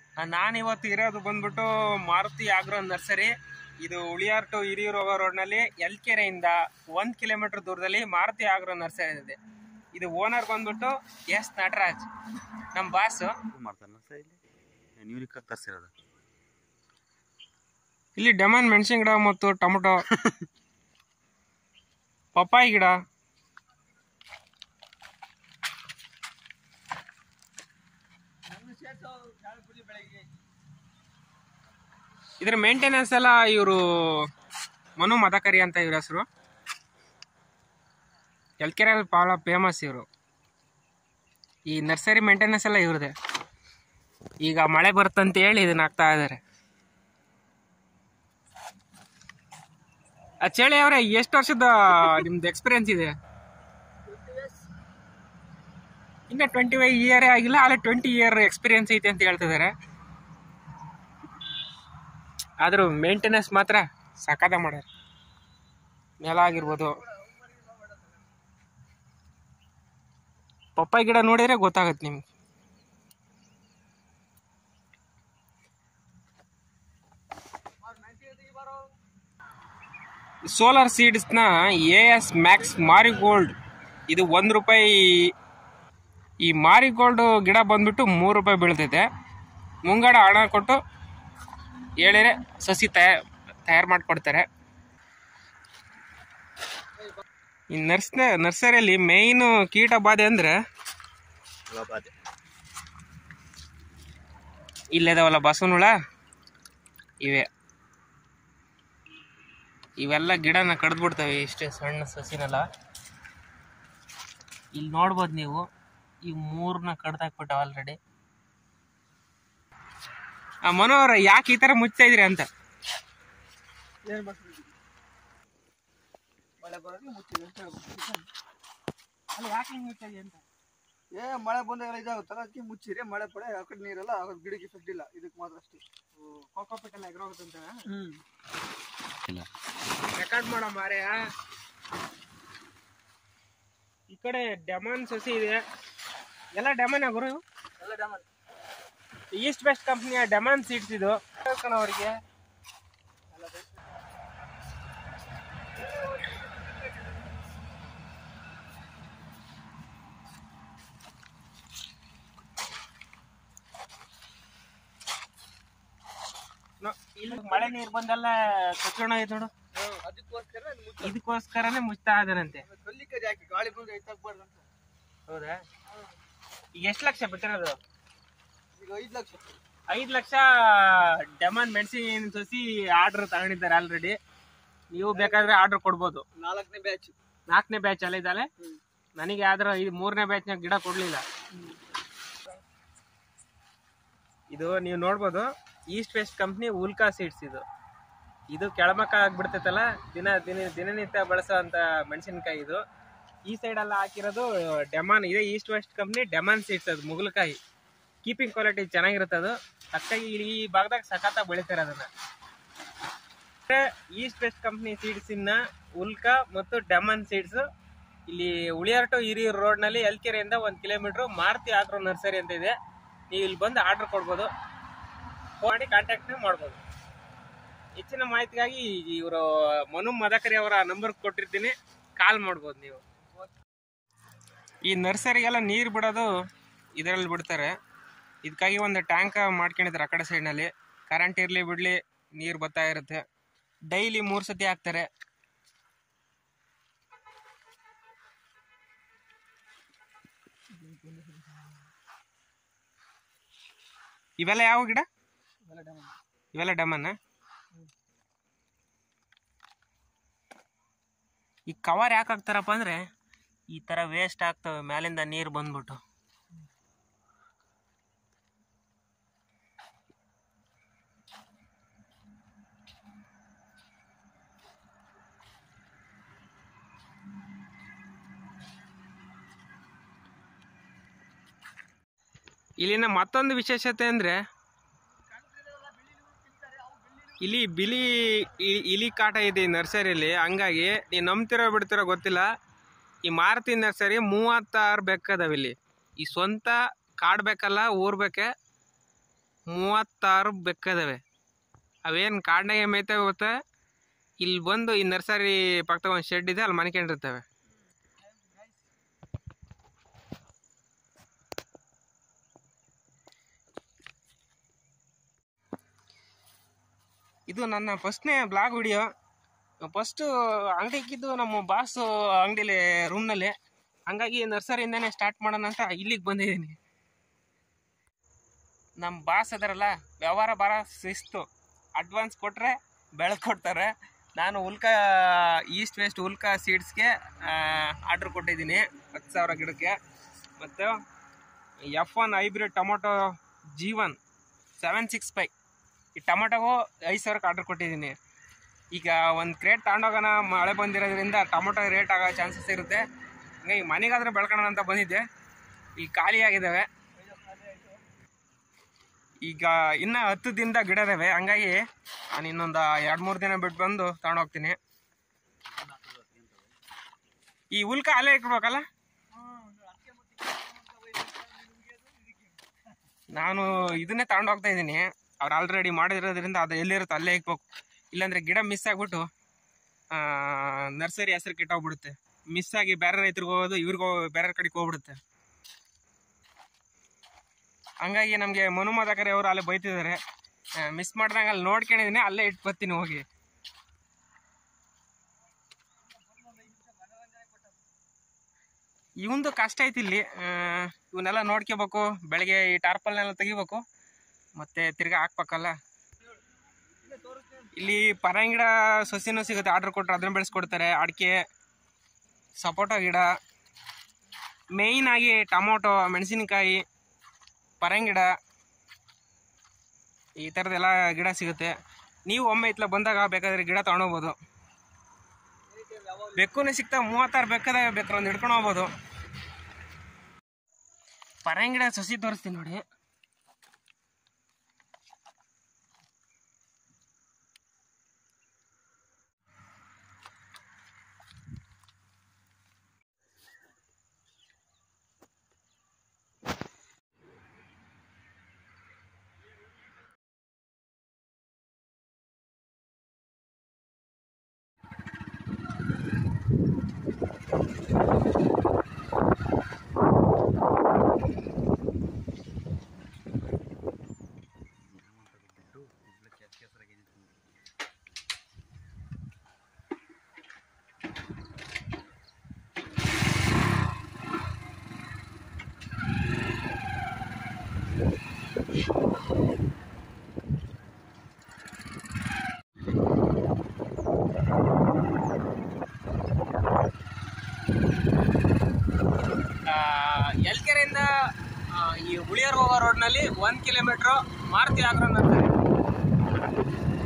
ನಾನು ಇವತ್ತು ಇರೋದು ಬಂದ್ಬಿಟ್ಟು ಮಾರುತಿ ಆಗ್ರೋ ನರ್ಸರಿ ಇದು ಉಳಿಯಾರ್ ಟು ಹಿರಿಯೂರು ಹೋಗೋ ರೋಡ್ನಲ್ಲಿ ಎಲ್ಕೆರೆಯಿಂದ ಒಂದು ಕಿಲೋಮೀಟರ್ ದೂರದಲ್ಲಿ ಮಾರುತಿ ಆಗ್ರೋ ನರ್ಸರಿ ಇದೆ ಇದು ಓನರ್ ಬಂದ್ಬಿಟ್ಟು ಎಸ್ ನಟರಾಜ್ ನಮ್ಮ ಬಾಸು ಮಾಡ್ತಾರ ಸರ್ ಇಲ್ಲಿ ನೀರಿಗೆ ತರಿಸಿರೋದು ಇಲ್ಲಿ ಡೆಮನ್ ಮೆಣಸಿನ ಗಿಡ ಮತ್ತು ಟೊಮೊಟೊ ಪಪ್ಪಾಯಿ ಗಿಡ ಇದ್ರ ಮೇಂಟೆನೆನ್ಸ್ ಎಲ್ಲ ಇವರು ಮನು ಮದಕರಿ ಅಂತ ಇವ್ರ ಹೆಸರು ಎಲ್ಕೆರೆಯಲ್ಲಿ ಭಾಳ ಫೇಮಸ್ ಇವರು ಈ ನರ್ಸರಿ ಮೇಂಟೆನೆನ್ಸ್ ಎಲ್ಲ ಇವ್ರದೆ ಈಗ ಮಳೆ ಬರುತ್ತಂತ ಹೇಳಿ ಇದನ್ನ ಹಾಕ್ತಾ ಇದ್ದಾರೆ ಆ ಚೇಳಿ ಅವರೇ ಎಷ್ಟು ವರ್ಷದ ನಿಮ್ದು ಎಕ್ಸ್ಪೀರಿಯನ್ಸ್ ಇದೆ ಇನ್ನ ಟ್ವೆಂಟಿ ಫೈವ್ ಇಯರ್ ಆಗಿಲ್ಲ ಅಲ್ಲೇ ಟ್ವೆಂಟಿ ಇಯರ್ ಎಕ್ಸ್ಪೀರಿಯನ್ಸ್ ಐತೆ ಅಂತ ಹೇಳ್ತಿದ್ದಾರೆ ಆದ್ರೂ ಮೇಂಟೆನೆನ್ಸ್ ಮಾತ್ರ ಸಕಾದ ಮಾಡ್ಯಾರ ನೆಲ ಆಗಿರ್ಬೋದು ಪಪ್ಪಾಯಿ ಗಿಡ ನೋಡಿದ್ರೆ ಗೊತ್ತಾಗತ್ತೆ ನಿಮ್ಗೆ ಸೋಲಾರ್ ಸೀಡ್ಸ್ನ ಎ ಎಸ್ ಮ್ಯಾಕ್ಸ್ ಮಾರಿಗೋಲ್ಡ್ ಇದು ಒಂದು ರೂಪಾಯಿ ಈ ಮಾರಿಗೋಲ್ಡ್ ಗಿಡ ಬಂದ್ಬಿಟ್ಟು ಮೂರು ರೂಪಾಯಿ ಬೀಳ್ತೈತೆ ಮುಂಗಡ ಹಣ ಕೊಟ್ಟು ಹೇಳಿದ್ರೆ ಸಸಿ ತಯಾರು ತಯಾರು ಮಾಡಿಕೊಡ್ತಾರೆ ಈ ನರ್ಸ್ ನರ್ಸರಿಯಲ್ಲಿ ಮೇಯ್ನು ಕೀಟ ಬಾಧೆ ಅಂದರೆ ಬಾಧೆ ಇಲ್ಲಿದಾವಲ್ಲ ಬಸವನ ಹುಳ ಇವೆ ಇವೆಲ್ಲ ಗಿಡನ ಕಡ್ದ್ಬಿಡ್ತವೆ ಇಷ್ಟೇ ಸಣ್ಣ ಸಸಿನೆಲ್ಲ ಇಲ್ಲಿ ನೋಡ್ಬೋದು ನೀವು ಈ ಮೂರನ್ನ ಕಡ್ದಾಕ್ಬಿಟ್ಟವ ಆಲ್ರೆಡಿ ಆ ಮನೋಹರ ಯಾಕೆ ಈ ಥರ ಮುಚ್ತಾ ಇದ್ರಿ ಅಂತ ಮಳೆ ಬರೋದು ಮುಚ್ಚಿದೆ ಅಂತ ಹೇಳ್ಬೋದು ಅಲ್ಲ ಯಾಕೆ ಹಿಂಗೆ ಮುಚ್ತಾ ಅಂತ ಏ ಮಳೆ ಬಂದಾಗ ಇದಾಗುತ್ತಲ್ಲ ಅದಕ್ಕೆ ಮುಚ್ಚಿರಿ ಮಳೆ ಪಡೆ ಆ ಕಡೆ ನೀರೆಲ್ಲ ಆ ಗಿಡಕ್ಕೆ ಎಫೆಕ್ಟ್ ಇಲ್ಲ ಇದಕ್ಕೆ ಮಾತ್ರ ಅಷ್ಟೇ ಕೋಕೋಪಿಟ್ ಎಲ್ಲ ಎಗ್ರೋಗುತ್ತಂತ ಹ್ಮ್ ಇಲ್ಲ ರೆಕಾರ್ಡ್ ಮಾಡೋ ಮಾರ್ಯ ಈ ಕಡೆ ಡೆಮಾನ್ ಸಸಿ ಇದೆ ಎಲ್ಲ ಡೆಮಾನ್ ಗುರು ಇವು? ಎಲ್ಲ ಡ್ಯಾಮಲ್ಲಿ ಈಸ್ಟ್ ವೆಸ್ಟ್ ಕಂಪ್ನಿಯ ಡೆಮಾನ್ ಸೀಡ್ಸ್ ಇದು ಕಣ ಅವರಿಗೆ ಇಲ್ಲಿ ಮಳೆ ನೀರು ಬಂದೆಲ್ಲ ಕಚ್ಚೋಣ ಐತೆ ನೋಡು ಅದಕ್ಕೋಸ್ಕರ ಅದು ಮುಚ್ಚ ಇದಕ್ಕೋಸ್ಕರನೇ ಮುಚ್ತಾ ಇದಾರಂತೆ ಕಲ್ಲಿಕದ ಯಾಕೆ ಗಾಳಿ ಬಂದ್ರೆ ಎತ್ತಾಕ್ಬಾರ್ದು ಅಂತ ಹೌದಾ ಈಗ ಎಷ್ಟು ಲಕ್ಷ ಬಿಟ್ಟಿರೋದು ಈಗ ಐದು ಲಕ್ಷ ಐದು ಲಕ್ಷ ಡೆಮಾನ್ ಮೆಣಸಿನ ಸಸಿ ಆರ್ಡರ್ ತಗೊಂಡಿದ್ದಾರೆ ಆಲ್ರೆಡಿ ನೀವು ಬೇಕಾದ್ರೆ ಆರ್ಡರ್ ಕೊಡ್ಬೋದು ನಾಲ್ಕನೇ ಬ್ಯಾಚ್ ನಾಲ್ಕನೇ ಬ್ಯಾಚ್ ಅಲ್ಲ ಇದ್ದಾಳೆ ಹ್ಮ್. ನನಗೆ ಯಾವ್ದಾರ ಇದು ಮೂರನೇ ಬ್ಯಾಚ್ನಾಗ ಗಿಡ ಕೊಡ್ಲಿಲ್ಲ ಇದು ನೀವು ನೋಡ್ಬೋದು East West company Ulka seeds ಇದು ಇದು ಕೆಳಮಕ್ಕ ಆಗ್ಬಿಡ್ತೈತಲ್ಲ ದಿನ ದಿನ ದಿನನಿತ್ಯ ಬಳಸೋ ಅಂತ ಮೆಣಸಿನ್ಕಾಯಿ ಇದು ಈ ಸೈಡ್ ಎಲ್ಲ ಹಾಕಿರೋದು ಡೆಮಾನ್ ಇದೆ East West company Demon seeds ಅದು ಮುಗಲಕಾಯಿ ಕೀಪಿಂಗ್ ಕ್ವಾಲಿಟಿ ಚೆನ್ನಾಗಿರುತ್ತೆ ಅದು ಅಕ್ಕಾಗಿ ಈ ಭಾಗದಾಗ ಸಖತ್ತಾಗಿ ಬೆಳಿತಾರೆ ಅದನ್ನ ಈಸ್ಟ್ ವೆಸ್ಟ್ ಕಂಪ್ನಿ ಸೀಡ್ಸ್ ಇನ್ನ ಉಲ್ಕಾ ಮತ್ತು ಡೆಮನ್ ಸೀಡ್ಸ್ ಇಲ್ಲಿ ಉಳಿಯಾರ್ ಟು ಹಿರಿಯೂರು ರೋಡ್ ನಲ್ಲಿ ಎಲ್ಕೆರೆಯಿಂದ ಒಂದ್ ಕಿಲೋಮೀಟರ್ ಮಾರುತಿ ಆಗ್ರೋ ನರ್ಸರಿ ಅಂತ ಇದೆ ನೀವು ಇಲ್ಲಿ ಬಂದು ಆರ್ಡರ್ ಕೊಡ್ಬೋದು ಫೋನ್ ಮಾಡಿ ಕಾಂಟ್ಯಾಕ್ಟ್ ಮಾಡ್ಬೋದು ಹೆಚ್ಚಿನ ಮಾಹಿತಿಗಾಗಿ ಇವರು ಮನು ಮದಕರಿ ಅವರ ನಂಬರ್ ಕೊಟ್ಟಿರ್ತೀನಿ ಕಾಲ್ ಮಾಡ್ಬೋದು ನೀವು ಈ ನರ್ಸರಿಗೆಲ್ಲ ನೀರು ಬಿಡೋದು ಇದರಲ್ಲಿ ಬಿಡ್ತಾರೆ ಇದಕ್ಕಾಗಿ ಒಂದು ಟ್ಯಾಂಕ್ ಮಾಡ್ಕೊಂಡಿದ್ದಾರೆ ಆ ಕಡೆ ಸೈಡ್ನಲ್ಲಿ ಕರೆಂಟ್ ಇರಲಿ ಬಿಡಲಿ ನೀರು ಬರ್ತಾ ಇರುತ್ತೆ ಡೈಲಿ ಮೂರು ಸತಿ ಹಾಕ್ತಾರೆ ಇವೆಲ್ಲ ಯಾವ ಗಿಡ ಎಲ್ಲ ಡ್ಯಾಮ್ ಇವೆಲ್ಲ ಡಮನ್ನ ಈ ಕವರ್ ಯಾಕೆ ಹಾಕ್ತಾರಪ್ಪ ಅಂದ್ರೆ ಈ ತರ ವೇಸ್ಟ್ ಆಗ್ತವೆ ಮ್ಯಾಲಿಂದ ನೀರು ಬಂದ್ಬಿಟ್ಟು ಇಲ್ಲಿನ ಮತ್ತೊಂದು ವಿಶೇಷತೆ ಅಂದ್ರೆ ಇಲ್ಲಿ ಬಿಳಿ ಇ- ಇಲಿ ಕಾಟ ಇದೆ ಈ ನರ್ಸರಿಯಲ್ಲಿ ಹಂಗಾಗಿ ನೀವು ನಂಬ್ತಿರೋ ಬಿಡ್ತಿರೋ ಗೊತ್ತಿಲ್ಲ ಈ ಮಾರುತಿ ನರ್ಸರಿ ಮೂವತ್ತಾರು ಬೆಕ್ಕದಾವ ಇಲ್ಲಿ ಈ ಸ್ವಂತ ಕಾಡ್ ಬೇಕಲ್ಲ ಊರ್ ಬೇಕೆ ಮೂವತ್ತಾರು ಬೆಕ್ಕದವೆ ಅವೇನು ಕಾಡ್ನಾಗೆ ಮೇಯ್ತವೆ ಗೊತ್ತಾ ಇಲ್ಲಿ ಬಂದು ಈ ನರ್ಸರಿ ಪಕ್ಕದಾಗ ಒಂದು ಶೆಡ್ ಇದೆ ಅಲ್ಲಿ ಮನ್ಕೊಂಡಿರ್ತವೆ ಇದು ನನ್ನ ಫಸ್ಟ್ನೇ ಬ್ಲಾಗ್ ವಿಡಿಯೋ ಫಸ್ಟು ಅಂಗಡಿ ಇಕ್ಕಿದ್ದು ನಮ್ಮ ಬಾಸು ಅಂಗಡಿಲಿ ರೂಮ್ನಲ್ಲಿ ಹಂಗಾಗಿ ನರ್ಸರಿಯಿಂದನೇ ಸ್ಟಾರ್ಟ್ ಮಾಡೋಣ ಅಂತ ಇಲ್ಲಿಗೆ ಬಂದಿದ್ದೀನಿ ನಮ್ಮ ಬಾಸ್ ಅದರಲ್ಲ ವ್ಯವಹಾರ ಭಾಳ ಶಿಸ್ತು ಅಡ್ವಾನ್ಸ್ ಕೊಟ್ಟರೆ ಬೆಳೆದು ಕೊಡ್ತಾರೆ ನಾನು ಉಲ್ಕಾ ಈಸ್ಟ್ ವೆಸ್ಟ್ ಉಲ್ಕಾ ಸೀಡ್ಸ್ಗೆ ಆರ್ಡ್ರ್ ಕೊಟ್ಟಿದ್ದೀನಿ ಹತ್ತು ಸಾವಿರ ಗಿಡಕ್ಕೆ ಮತ್ತು F one hybrid tomato G one seven six five ಈ ಟೊಮೊಟೊಗೂ ಐದು ಸಾವಿರಕ್ಕೆ ಆರ್ಡ್ರ್ ಕೊಟ್ಟಿದ್ದೀನಿ ಈಗ ಒಂದು ಕ್ರೇಟ್ ತಗೊಂಡೋಗೋಣ ಮಳೆ ಬಂದಿರೋದ್ರಿಂದ ಟೊಮೊಟೊ ರೇಟ್ ಆಗೋ ಚಾನ್ಸಸ್ ಇರುತ್ತೆ ಹಂಗಾಗಿ ಮನೆಗಾದ್ರೆ ಬೆಳ್ಕೊಳ್ಳೋಣ ಅಂತ ಬಂದಿದ್ದೆ ಈಗ ಖಾಲಿ ಆಗಿದ್ದಾವೆ ಈಗ ಇನ್ನ ಹತ್ತು ದಿನದ ಗಿಡ ಇದಾವೆ ಹಂಗಾಗಿ ನಾನು ಇನ್ನೊಂದು ಎರಡು ಮೂರು ದಿನ ಬಿಟ್ಟು ಬಂದು ತಗೊಂಡೋಗ್ತೀನಿ ಈ ಉಲ್ಕ ಅಲ್ಲೇ ಇಟ್ಬೇಕಲ್ಲ ನಾನು ಇದನ್ನೇ ತಗೊಂಡೋಗ್ತಾ ಇದ್ದೀನಿ ಅವ್ರು ಆಲ್ರೆಡಿ ಮಾಡಿರೋದ್ರಿಂದ ಅದು ಎಲ್ಲಿರುತ್ತೆ ಅಲ್ಲೇ ಇಕ್ಬೇಕು ಇಲ್ಲಾಂದ್ರೆ ಗಿಡ ಮಿಸ್ ಆಗ್ಬಿಟ್ಟು ನರ್ಸರಿ ಹೆಸರು ಕೆಟ್ಟೋಗ್ಬಿಡುತ್ತೆ ಮಿಸ್ ಆಗಿ ಬೇರೆ ರೈತರಿಗೆ ಹೋಗೋದು ಇವ್ರಿಗೂ ಬೇರೆ ಕಡೆಗೆ ಹೋಗ್ಬಿಡುತ್ತೆ ಹಂಗಾಗಿ ನಮಗೆ ಮನುಮಾದಕರಿ ಅವರು ಅಲ್ಲೇ ಬೈತಿದ್ದಾರೆ ಮಿಸ್ ಮಾಡ್ದಂಗ ಅಲ್ಲಿ ನೋಡ್ಕೊಂಡಿದ್ದೀನಿ ಅಲ್ಲೇ ಇಟ್ಟು ಬರ್ತೀನಿ ಹೋಗಿ ಇವಂದು ಕಷ್ಟ ಐತಿ ಇಲ್ಲಿ ಆ, ಇವನ್ನೆಲ್ಲ ನೋಡ್ಕೋಬೇಕು ಬೆಳಗ್ಗೆ ಈ ಟಾರ್ಪಲ್ನೆಲ್ಲ ತೆಗಿಬೇಕು ಮತ್ತೆ ತಿರ್ಗಾ ಹಾಕ್ಬೇಕಲ್ಲ ಇಲ್ಲಿ ಪರಂಗಿಡ ಸಸಿನೂ ಸಿಗುತ್ತೆ ಆರ್ಡರ್ ಕೊಟ್ಟರೆ ಅದನ್ನ ಬೆಳೆಸ್ಕೊಡ್ತಾರೆ ಅಡಿಕೆ ಸಪೋಟೊ ಗಿಡ ಮೇಯ್ನ್ ಆಗಿ ಟೊಮೊಟೊ ಮೆಣಸಿನಕಾಯಿ ಪರಂಗಿಡ ಈ ಥರದ್ದೆಲ್ಲ ಗಿಡ ಸಿಗುತ್ತೆ ನೀವು ಒಮ್ಮೆ ಇತ್ಲ ಬಂದಾಗ ಬೇಕಾದ್ರೆ ಗಿಡ ತಗೊಂಡೋಗ್ಬೋದು ಬೆಕ್ಕುನೇ ಸಿಗ್ತಾವೆ ಮೂವತ್ತಾರು ಬೆಕ್ಕದಾಗ ಬೇಕಾದ್ರೆ ಒಂದು ಹಿಡ್ಕೊಂಡು ಹೋಗ್ಬೋದು ಪರಂಗಿಡ ಸಸಿ ತೋರಿಸ್ತೀನಿ ನೋಡಿ ಎಲ್ಕೆರೆಯಿಂದ ಈ ಹುಳಿಯರ್ ಹೋಗೋ ರೋಡ್ನಲ್ಲಿ ಒಂದು ಕಿಲೋಮೀಟ್ರು ಮಾರುತಿ ಆಗ್ರೋ ನರ್ಸರಿ